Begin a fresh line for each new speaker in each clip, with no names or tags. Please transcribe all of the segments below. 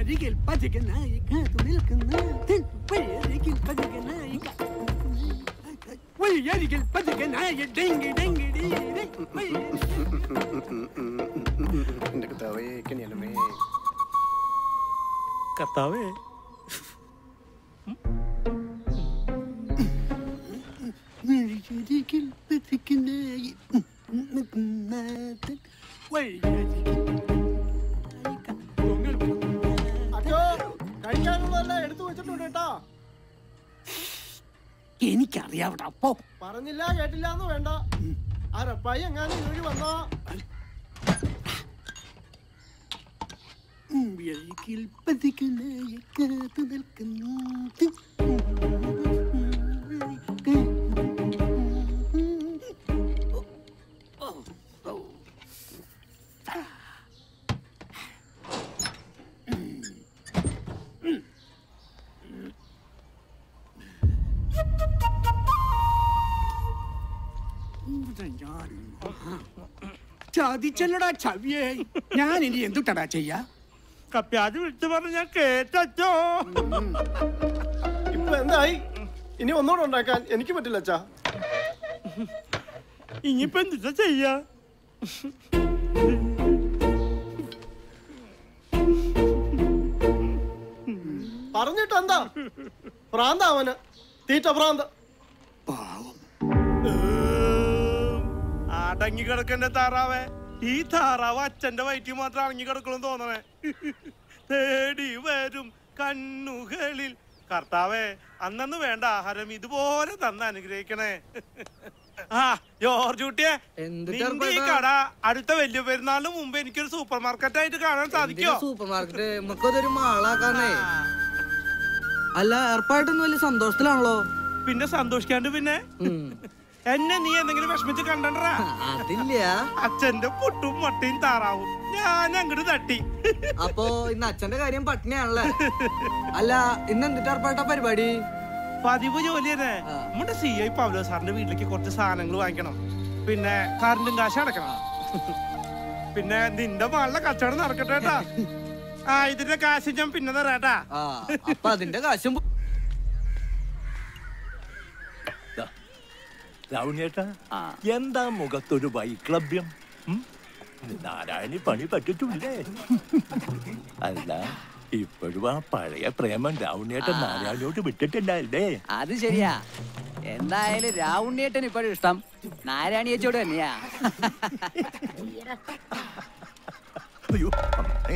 വഴിയരികിൽ പതികനായി കാത്തു നിൽക്കുന്ന തിൻ വഴിയരികിൽ പതികനായി കാ- വഴിയരികിൽ പതികനായി ഡെങ്കി ഡെങ്കി ഡീ ഡേ.
എന്റെ കർത്താവേ കനിയണമേ
കർത്താവേ
വഴിയരികിൽ പതികനായി നിൽക്കുന്ന തിൻ വഴിയരികിൽ പതികനായി കാത്തു നിൽക്കുന്ന
അച്ഛോ കഴിക്കാനുള്ളതെല്ലാം എടുത്തു വെച്ചിട്ടുണ്ട് കേട്ടോ
എനിക്കറിയാവിടെ അപ്പോ
പറഞ്ഞില്ല കേട്ടില്ല എന്ന് വേണ്ട ആ റപ്പായി എങ്ങാനും വീഴി വന്നോ
വഴിയിൽ പതികനായി കാത്തു നിൽക്കുന്നു തിൻ ചതിച്ചല്ലടാ ചവിയേ ഞാൻ ഇനി എന്തുട്ടടാ ചെയ്യാ
കപ്പ്യാജ് വിളിച്ചു പറഞ്ഞ ഞാൻ കേട്ടോ
ഇപ്പൊ എന്തായി ഇനി ഒന്നുകൂടെ ഉണ്ടാക്കാൻ എനിക്ക് പറ്റില്ല അച്ഛാ
ഇനിയിപ്പോ എന്താ ചെയ്യാ
പറഞ്ഞിട്ട് എന്താ ഭ്രാന്ത അവന് തീറ്റ ഭ്രാന്ത്
അടങ്ങി കിടക്കണ്ട താറാവേ ഈ താറാവ് അച്ഛന്റെ വയറ്റിൽ മാത്രം അടങ്ങി കിടക്കണം തോന്നണേ തേടി വരും കണ്ണുകളിൽ കർത്താവേ അന്നു വേണ്ട ആഹാരം ഇതുപോലെ തന്ന് അനുഗ്രഹിക്കണേ ആ ജോർജ് കുട്ടിയെ
എന്തിട്ടാ
നിന്റെ ഈ
ഇപ്പൊ
കട അടുത്ത വലിയ പെരുന്നാളിന് മുമ്പ് എനിക്കൊരു സൂപ്പർ മാർക്കറ്റ് ആയിട്ട് കാണാൻ സാധിക്കോ
സൂപ്പർ മാർക്കറ്റ് നമുക്കതൊരു മാളാക്കാന്നേ അല്ല ഏർപ്പായിട്ടൊന്നും വലിയ സന്തോഷത്തിലാണല്ലോ
പിന്നെ സന്തോഷിക്കാണ്ട് പിന്നെ
ഉം.
എന്നെ നീ എന്തെങ്കിലും വിഷമിച്ച് കണ്ടണ്ടാ
അതില്ല
അച്ഛന്റെ പുട്ടും മുട്ടയും താറാവും ഞാൻ അങ്ങോട്ട് തട്ടി
അപ്പൊ ഇന്ന് അച്ഛന്റെ കാര്യം പട്ടിണിയാണല്ലേ അല്ല ഇന്ന് എന്തിട്ട് ഏർപ്പാട്ട പരിപാടി
പതിവ് ജോലി തന്നെ
ആ.
നമ്മുടെ സി ഐ പൗലോ സാറിന്റെ വീട്ടിലേക്ക് കുറച്ച് സാധനങ്ങൾ വാങ്ങിക്കണം പിന്നെ കറണ്ടും കാശ് അടക്കണം പിന്നെ നിന്റെ മകളുടെ കച്ചവടം നടക്കട്ടെ കേട്ടാ ആ ഇതിന്റെ കാശ് ഞാൻ പിന്നെ തരാട്ടാ
ആ അപ്പൊ അതിന്റെ കാശും പോ-
രാവുണ്ണേട്ടാ എന്താ മുഖത്തൊരു വൈക്ലഭ്യം ഉം? നാരായണി പണി പറ്റിട്ടില്ലേ അല്ല ഇപ്പോഴും ആ പഴയ പ്രേമം രാവുണ്ണേട്ടൻ നാരായണിയോട് വിട്ടിട്ടില്ലല്ലേ
അത് ശരിയാ എന്തായാലും രാവുണ്ണിയേട്ടൻ ഇപ്പോഴും ഇഷ്ടം നാരായണി ചേച്ചിയോട് തന്നെയാ
അയ്യോ അമ്മേ.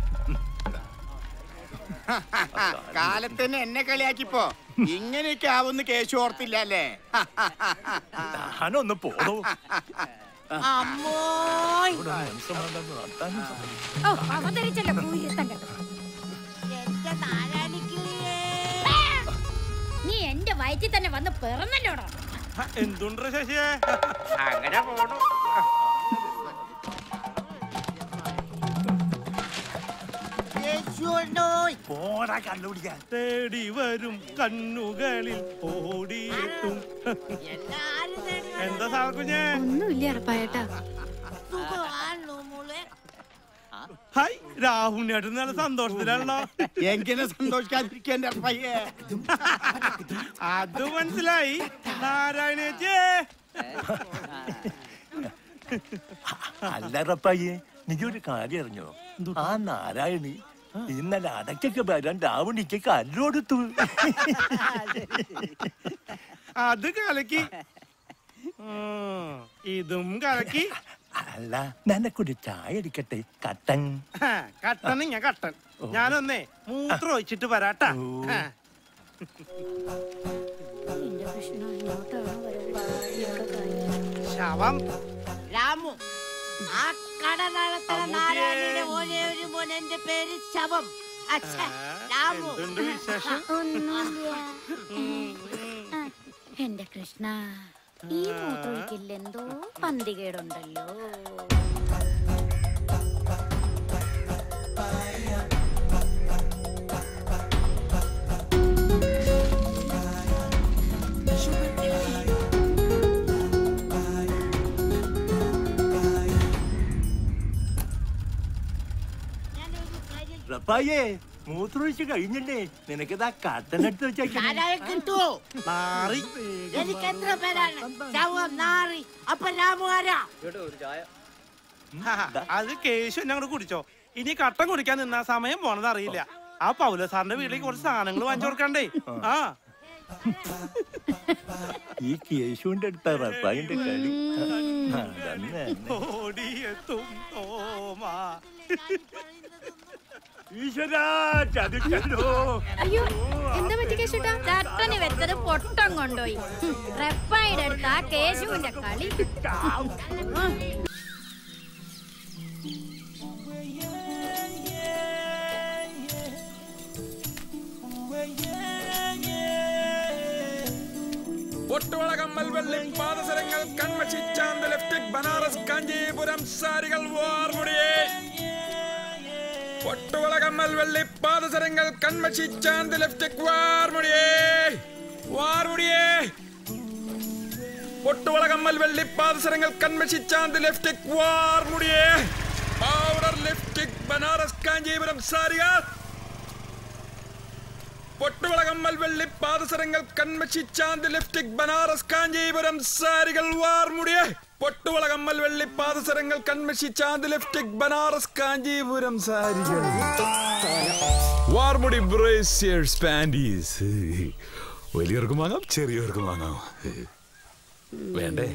കാലത്തന്നെ എന്നെ കളിയാക്കിപ്പോ ഇങ്ങനെയൊക്കെ ആവുന്ന കേശു ഓർത്തില്ല അല്ലേ
ഞാനൊന്ന് പോടോ
അമ്മോയ്
ഇവിടെ മനസ്സമാധാനം നടത്താനും സാധിക്കും.
ഓ അവതരിച്ചല്ലോ പൂരിത്തം കണ്ടു നീ എന്റെ വയറ്റിൽ തന്നെ വന്ന് പിറന്നല്ലോടോ
എന്തുണ്ട് ശശിയെ
അങ്ങനെ പോണു
പോടാ കണ്ടുപിടിക്കാൻ
തേടി വരും കണ്ണുകളിൽ ഓടിയെത്തും എന്താ സാർ കുഞ്ഞേ
ഒന്നുമില്ല അറപ്പായേട്ടാ
ഹായ് രാഹുലിനായിട്ട് നല്ല സന്തോഷത്തിലാണല്ലോ
എങ്ങനെ സന്തോഷിക്കാതിരിക്കാൻ പയ്യേ
അത് മനസ്സിലായി നാരായണേച്ചേ
അല്ലറപ്പയ്യേ നീ ഒരു കാര്യം അറിഞ്ഞോ ആ നാരായണി ഇന്നലെ അടക്കൊക്കെ വരാൻ രാവണിക്ക് കല്ലോടുത്തു
അത് കലക്കി ഉം, ഇതും കലക്കി
അല്ല നിനക്കൊരു ചായ അടിക്കട്ടെ കട്ടൻ
ആ, കട്ടൻ ഞാൻ കട്ടൻ ഞാനൊന്നേ മൂത്രം ഒഴിച്ചിട്ട് വരാട്ടാ
ഓ.
ആ.
എന്റെ കൃഷ്ണ ഇങ്ങോട്ടാണോ വരവ്
ശവം
രാമു ആ കട നടത്തുന്ന
അമ്മൂട്ടിയേ.
നാരായണിയുടെ ഒരേ ഒരു മോൻ എന്റെ പേര് ശവം അച്ഛാ, രാമു
എന്തുണ്ട് വിശേഷം
ഒന്നുമില്ല ആ, എന്റെ കൃഷ്ണ ഈ മൂത്രമൊഴിക്കില്ല എന്തോ പന്തികേടുണ്ടല്ലോ
റപ്പായേ മൂത്രമൊഴിച്ച് കഴിഞ്ഞല്ലേ നിനക്കിതാ കട്ടനെടുത്ത് വെച്ചേക്കാം
നാരായണ കിട്ടുവോ
മാറി
എനിക്ക് എത്ര പേരാണ് ശവം നാറി അപ്പൊ രാമുകാരാ
ഹാ, അത് കേശു എന്നെ അങ്ങോട്ട് കുടിച്ചോ ഇനി കട്ടൻ കുടിക്കാൻ നിന്നാ സമയം പോണത് അറിയില്ല ആ പൗല സാറിന്റെ വീട്ടിലേക്ക് കുറച്ച് സാധനങ്ങൾ വാങ്ങിച്ചു കൊടുക്കണ്ടേ ആ
ഈ കേശുവിന്റെ അടുത്ത റപ്പായിന്റെ കളി അതന്നെ
ഓടിയെത്തും തോമാ
ഈശ്വരാ ചതിച്ചല്ലോ
അയ്യോ എന്താ പറ്റി കേശുട്ടാ ചട്ടന് വെച്ചത് പൊട്ടം കൊണ്ടുപോയി റെപ്പായുടെ അടുത്ത് ആ കേശുവിന്റെ കളി
പൊട്ടുവള കമ്മൽ വെള്ളി പാദസരങ്ങൾ കൺമഷി ചാന്ത് ലിപ്സ്റ്റിക് ബനാറസ് കാഞ്ചീപുരം സാരികൾ വാർമുടിയേ പൊട്ടുവള കമ്മൽ വെള്ളി പാദസരങ്ങൾ കൺമഷി ചാന്ത് ലിപ്സ്റ്റിക് വാർമുടിയേ വാർമുടിയേ പൊട്ടുവള കമ്മൽ വെള്ളി പാദസരങ്ങൾ കൺമഷി ചാന്ത് ലിപ്സ്റ്റിക് വാർമുടിയേ പൗഡർ ലിപ്സ്റ്റിക് ബനാറസ് കാഞ്ചീപുരം സാരികൾ പൊട്ടുവള കമ്മൽ വെള്ളി പാദസരങ്ങൾ കൺമഷി ചാന്ത് ലിപ്സ്റ്റിക് ബനാറസ് കാഞ്ചീപുരം സാരികൾ വാർമുടിയെ പൊട്ടുവള കമ്മൽ വെള്ളി പാദസരങ്ങൾ കൺമഷി ചാന്ത് ലിപ്സ്റ്റിക് ബനാറസ് കാഞ്ചീപുരം സാരികൾ വാർമുടി ബ്രേസിയേഴ്സ് പാൻറ്റീസ് വലിയവർക്കും വാങ്ങാം ചെറിയവർക്കും വാങ്ങാം വേണ്ടേ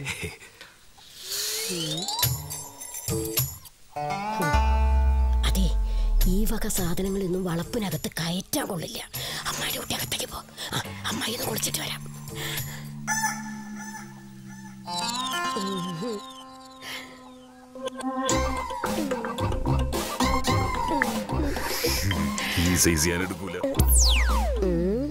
അതെ ഈ വക സാധനങ്ങളൊന്നും വളപ്പിനകത്ത് കയറ്റാൻ കൊള്ളില്ല അമ്മായിയുടെ കുട്ടി അകത്തേക്ക് പോ ആ, അമ്മായി ഒന്ന് കുളിച്ചിട്ട് വരാം ഉം.
ഈ സൈസ് ഞാൻ എടുക്കൂല
ഉം.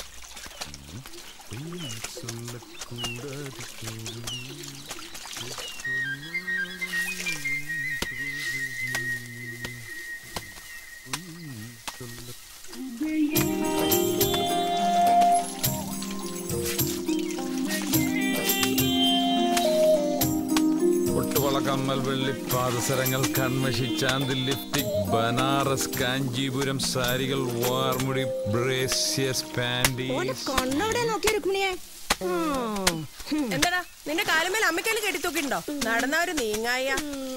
പൊട്ടുവള കമ്മൽ വെള്ളി പാദസരങ്ങൾ കൺമഷി ചാന്ത് ലിപ്സ്റ്റിക് ബനാറസ് കാഞ്ചീപുരം സാരികൾ വാർമുടി ബ്രേസിയസ്
ഓന്റെ
പാൻറ്റീസ്
കണ്ണെവിടെ നോക്കി രുക്മിണിയെ
എന്താടാ നിന്റെ കാലുമേൽ അമ്മയ്ക്കല് കെട്ടിത്തൂക്കിണ്ടോ നടന്നവര് നീങ്ങായ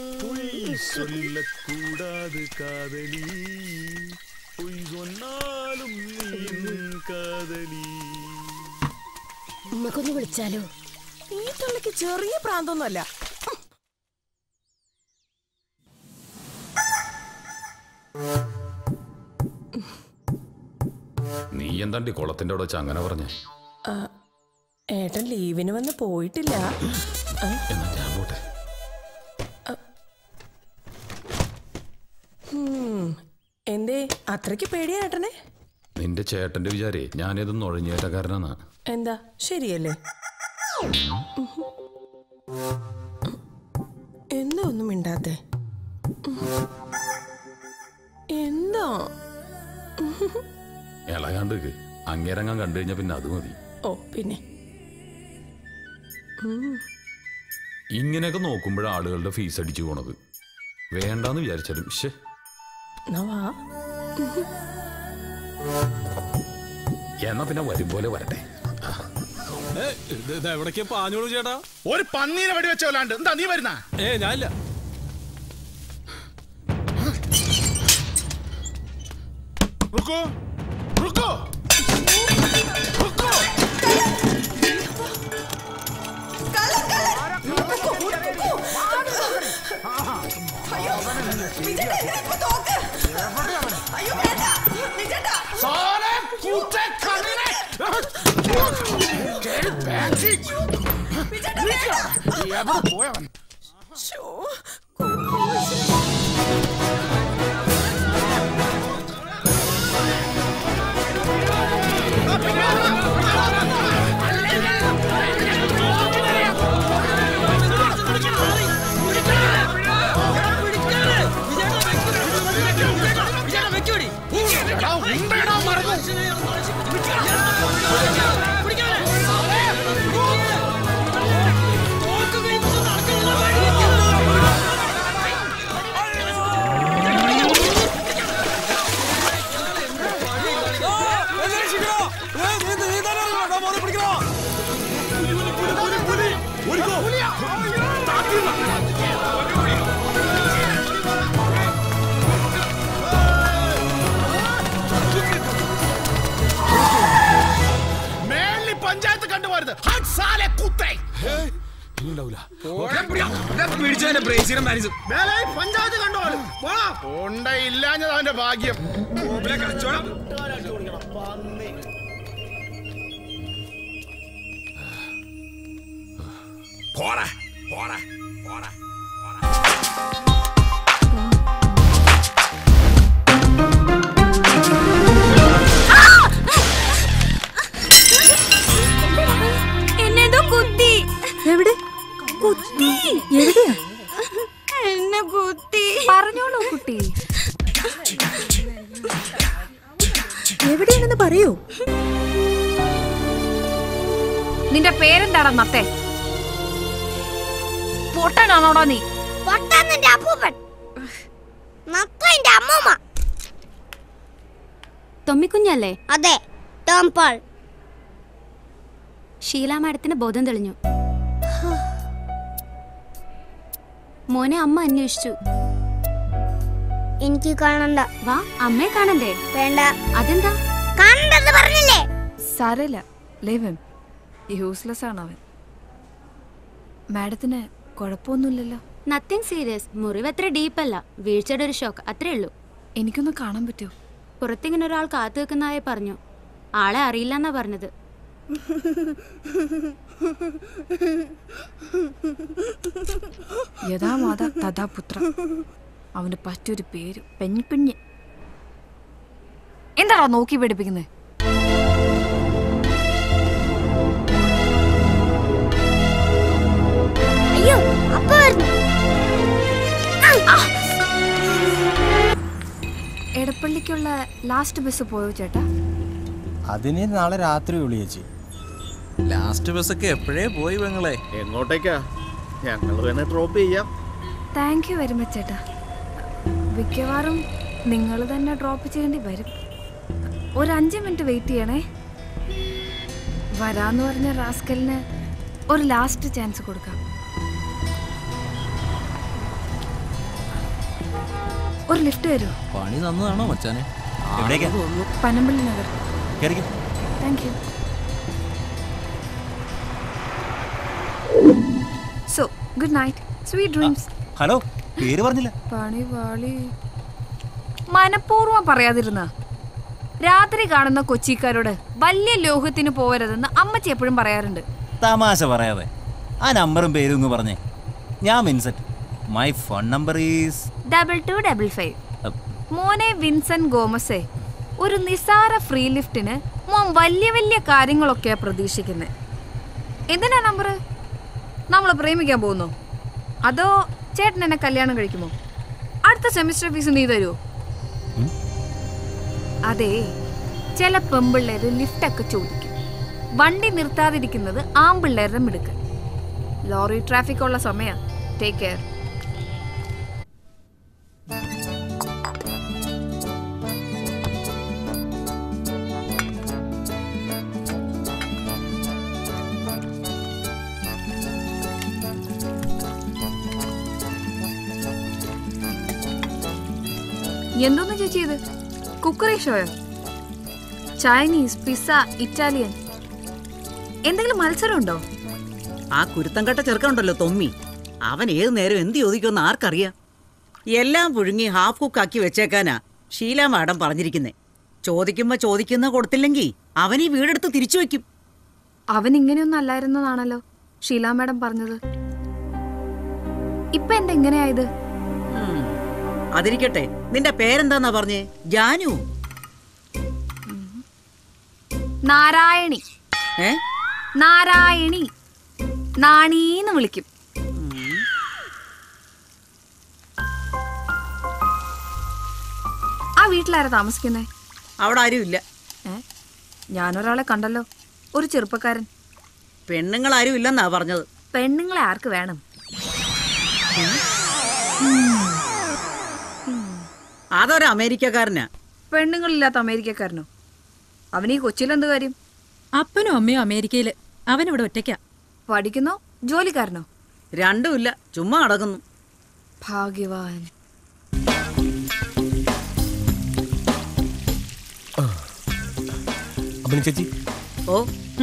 சொல்லக்கூடாது காதலி பொய் சொன்னாலும் நீ காதலி
ഉമ്മക്കൊന്ന് വിളിച്ചാലോ
ഈ തള്ളിക്ക് ചെറിയ പ്രാന്തൊന്നുമല്ല
നീ എന്താണ്ടി കുളത്തിന്റെ അവിടെ വെച്ച് അങ്ങനെ പറഞ്ഞേ
ആ, ഏട്ടൻ ലീവിന് വന്ന് പോയിട്ടില്ല ആ,
എന്നാ ഞാൻ പോട്ടെ
ഉം. എന്തേ അത്രയ്ക്ക് പേടിയാ ഏട്ടനെ
നിന്റെ ചേട്ടന്റെ വിചാരേ ഞാനിത് നുഴഞ്ഞേറ്റക്കാരനാണ്
എന്താ ശരിയല്ലേ എന്താ ഒന്നും മിണ്ടാത്തെ എന്താ
ഇളകാണ്ട് അങ്ങേരങ്ങാൻ കണ്ടു കഴിഞ്ഞാ പിന്നെ അത് മതി
ഓ പിന്നെ ഉം.
ഇങ്ങനെയൊക്കെ നോക്കുമ്പോഴാണ് ആളുകളുടെ ഫീസ് അടിച്ചു പോണത് വേണ്ടാന്ന് വിചാരിച്ചാലും ശേ
എന്നാ വാ
എന്നാ പിന്നെ വരും പോലെ വരട്ടെ
എവിടേക്കാ പാഞ്ഞോളൂ ചേട്ടാ
ഒരു പന്നീനെ വെടി വെച്ചോലാണ്ട് എന്താ നീ വരുന്ന
ഏ ഞാനില്ല
റുക്കോ റുക്കോ റുക്കോ സാറേ കൂറ്റ കണ്ണിനെ എവിടെ പോയവൻ എടാ, ഉണ്ടേടാ മറന്നു
ആ
മേളിൽ പഞ്ചായത്ത് കണ്ടുപോരുത് ഹട്ട് സാലെ കുത്തേ മേലെ പഞ്ചായത്ത് കണ്ടുപോലും ഉണ്ടയില്ലാഞ്ഞത് അവന്റെ ഭാഗ്യം കച്ചവടം പോടാ പോടാ പോടാ
എന്നെന്തോ കുത്തി
എവിടെ
കുത്തി
എവിടെയാ
എന്നെ കുത്തി
പറഞ്ഞോളൂ കുട്ടി എവിടെയാണെന്ന് പറയൂ നിന്റെ പേരെന്താടാ നത്തെ പൊട്ടനാണോടാ നീ
പൊട്ടാന്നെന്റെ അപ്പൂപ്പൻ നത്തന്റെ അമ്മൂമ്മ
തൊമ്മിക്കുഞ്ഞല്ലേ
അതെ ടോം പോൾ
ഷീല മാഡത്തിന് ബോധം തെളിഞ്ഞു മോനെ അമ്മ അന്വേഷിച്ചു
എനിക്ക് കാണണ്ട
വാ അമ്മയെ കാണണ്ടേ
വേണ്ട
അതെന്താ
കാണണ്ടെന്ന് പറഞ്ഞില്ലേ
സാരമില്ല ലേവൻ യൂസ്ലെസ് ആണ് അവൻ മാഡത്തിന് കുഴപ്പമൊന്നുമില്ലല്ലോ
നത്തിങ് സീരിയസ് മുറിവ് അത്ര ഡീപ്പല്ല വീഴ്ചയുടെ ഒരു ഷോക്ക് അത്രേ ഉള്ളൂ
എനിക്കൊന്ന് കാണാൻ പറ്റുമോ
പുറത്തിങ്ങനെ ഒരാൾ കാത്തു വെക്കുന്നതായി പറഞ്ഞു ആളെ അറിയില്ലെന്നാ പറഞ്ഞത്
യഥാ മാതാ തഥാ പുത്ര അവന് പറ്റൊരു പേര് പെൺകുഞ്ഞ് എന്താടാ നോക്കി പഠിപ്പിക്കുന്നത്
അയ്യോ അപ്പ വരുന്നു
എടപ്പള്ളിക്കുള്ള ലാസ്റ്റ് ബസ് പോയോ ചേട്ടാ
അതിന് നാളെ രാത്രി വിളിയേച്ചി
ലാസ്റ്റ് ബസ്സൊക്കെ എപ്പോഴേ പോയി പെങ്ങളെ
എങ്ങോട്ടേക്കാ ഞങ്ങൾ വേണേ ഡ്രോപ്പ് ചെയ്യാം
താങ്ക് യു വെരി മച്ച് ചേട്ടാ മിക്കവാറും നിങ്ങൾ തന്നെ ഡ്രോപ്പ് ചെയ്യേണ്ടി വരും ഒരു അഞ്ച് മിനിറ്റ് വെയിറ്റ് ചെയ്യണേ വരാന്ന് പറഞ്ഞ റാസ്കലിന് ഒരു ലാസ്റ്റ് ചാൻസ് കൊടുക്കാം ഒരു ലിഫ്റ്റ് തരുമോ
പണി തന്നതാണോ മച്ചാനെ
എവിടേക്കാ?
പനമ്പള്ളി നഗർ
കേറിക്കോ
thank you so good night sweet dreams
hello പേര് പറഞ്ഞില്ല
പണി വാളി മനഃപൂർവ്വം പറയാതിരുന്ന രാത്രി കാണുന്ന കൊച്ചിക്കാരോട് വലിയ ലോഹത്തിന് പോവരുതെന്ന് അമ്മച്ചി എപ്പോഴും പറയാറുണ്ട്
തമാശ പറയാതെ ആ നമ്പറും പേരും ഒന്ന് പറഞ്ഞേ ഞാൻ Vincent my phone number is
double two double five മോനെ വിൻസെന്റ് ഗോമസേ ഒരു നിസാര ഫ്രീ ലിഫ്റ്റിന് മോൻ വലിയ വലിയ കാര്യങ്ങളൊക്കെയാ പ്രതീക്ഷിക്കുന്നത് എന്തിനാ നമ്പർ നമ്മൾ പ്രേമിക്കാൻ പോകുന്നു അതോ ചേട്ടൻ എന്നെ കല്യാണം കഴിക്കുമോ അടുത്ത സെമിസ്റ്റർ ഫീസ് നീ തരുമോ അതെ ചില പെമ്പിള്ളേര് ലിഫ്റ്റൊക്കെ ചോദിക്കും വണ്ടി നിർത്താതിരിക്കുന്നത് ആമ്പിള്ളേരുടെ മിടുക്ക് ലോറി ട്രാഫിക് ഉള്ള സമയം ടേക്ക് കെയർ എന്തോന്ന് ചേച്ചി ഇത് കുക്കറി ഷോയോ ചൈനീസ് പിസ്സ ഇറ്റാലിയൻ എന്തെങ്കിലും മത്സരം ഉണ്ടോ
ആ കുരുത്തം കെട്ട ചെറുക്കനുണ്ടല്ലോ തൊമ്മി അവൻ ഏത് നേരം എന്ത് ചോദിക്കുമെന്ന് ആർക്കറിയാം എല്ലാം പുഴുങ്ങി ഹാഫ് കുക്കാക്കി വെച്ചേക്കാനാ ഷീല മാഡം പറഞ്ഞിരിക്കുന്നേ ചോദിക്കുമ്പോ ചോദിക്കുന്ന കൊടുത്തില്ലെങ്കിൽ അവൻ ഈ വീടെടുത്ത് തിരിച്ചു വെക്കും
അവൻ ഇങ്ങനെയൊന്നും അല്ലായിരുന്നതാണല്ലോ ഷീല മാഡം പറഞ്ഞത് ഇപ്പൊ എന്താ ഇങ്ങനെയായത്
ഉം. അതിരിക്കട്ടെ നിന്റെ പേരെന്താന്നാ പറഞ്ഞേ ജാനു
നാരായണി
ഏ
നാരായണി നാണീന്ന് വിളിക്കും ആ വീട്ടിലാരാ താമസിക്കുന്നേ
അവിടെ ആരും ഇല്ല
ഏ ഞാനൊരാളെ കണ്ടല്ലോ ഒരു ചെറുപ്പക്കാരൻ
പെണ്ണുങ്ങൾ ആരും ഇല്ലെന്നാ പറഞ്ഞത്
പെണ്ണുങ്ങളെ ആർക്ക് വേണം
അതൊരു അമേരിക്കക്കാരനാ
പെണ്ണുങ്ങളില്ലാത്ത അമേരിക്കക്കാരനോ അവന് ഈ കൊച്ചിയിലെന്ത് കാര്യം
അപ്പനും അമ്മയും അമേരിക്കയില് അവൻ ഇവിടെ ഒറ്റയ്ക്കാ
പഠിക്കുന്നോ ജോലിക്കാരനോ
രണ്ടുമില്ല ചുമ്മാ അടങ്ങുന്നു
ഭാഗ്യവാൻ
അമ്മണി ചേച്ചി
ഓ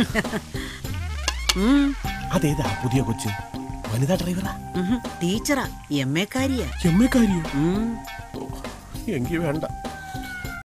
ഉം,
അതേതാ പുതിയ കൊച്ച് വനിതാ ഡ്രൈവറാ
ഉഹും, ടീച്ചറാ എം എ കാരിയാ
എം എ കാര്യോ
ഉം.
എങ്കിൽ വേണ്ട